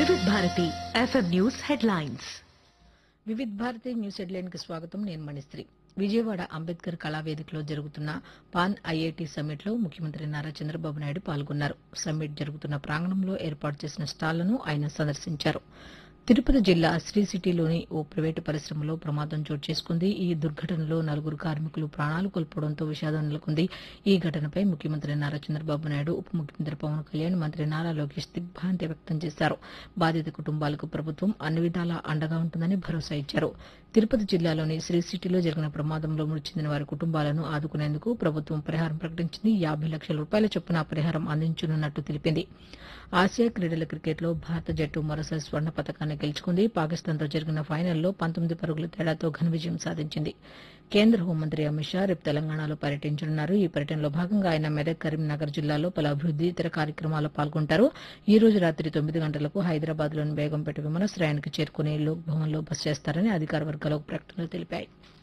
వివిధ Bharati FM news headlines Vividh Bharati news headline కి స్వాగతం నేను మణిశ్రీ విజయవాడ అంబేద్కర్ కళావేదికలో జరుగుతున్న పాన్ ఐఐటి సమ్మిట్ లో ముఖ్యమంత్రి నారా చంద్రబాబు నాయుడు పాల్గొన్నారు సమ్మిట్ జరుగుతున్న ప్రాంగణంలో ఏర్పాటు చేసిన స్టాళ్లను ఆయన సందర్శించారు తిరుపతి జిల్లా శ్రీ సిటీలోని ఓ ప్రైవేటు పరిశ్రమలో ప్రమాదం చోటు చేసుకుంది ఈ దుర్ఘటనలో నలుగురు కార్మికులు ప్రాణాలు కోల్పోవడంతో విషాదం నెలకొంది ఈ ఘటనపై ముఖ్యమంత్రి నారా చంద్రబాబు నాయుడు ఉప ముఖ్యమంత్రి పవన్ కళ్యాణ్ మంత్రి నారా లోకేష్ దిగ్భ్రాంతి వ్యక్తం చేశారు బాధిత కుటుంబాలకు ప్రభుత్వం అన్ని విధాలా అండగా ఉంటుందని భరోసా ఇచ్చారు తిరుపతి జిల్లాలోని శ్రీ సిటీలో జరిగిన ప్రమాదంలో మృతి చెందిన వారి కుటుంబాలను ఆదుకునేందుకు ప్రభుత్వం పరిహారం ప్రకటించింది యాభై లక్షల రూపాయల చొప్పున పరిహారం అందించనున్నట్టు తెలిపింది ఆసియా క్రీడల క్రికెట్లో భారత జట్టు మరోసారి స్వర్ణ పథకాన్ని గెలుచుకుంది పాకిస్తాన్తో జరిగిన ఫైనల్లో పంతొమ్మిది పరుగుల తేడాతో ఘన విజయం సాధించింది కేంద్ర హోంమంత్రి అమిత్ షా రేపు తెలంగాణలో పర్యటించనున్నారు ఈ పర్యటనలో భాగంగా ఆయన మెదక్ కరీంనగర్ జిల్లాలో పలు అభివృద్ది ఇతర కార్యక్రమాల్లో పాల్గొంటారు ఈ రోజు రాత్రి తొమ్మిది గంటలకు హైదరాబాద్లోని బేగంపేట విమానాశ్రయానికి చేరుకుని లోక్ భవన్లో బస చేస్తారని అధికార వర్గాలు ఒక ప్రకటనలో తెలిపాయి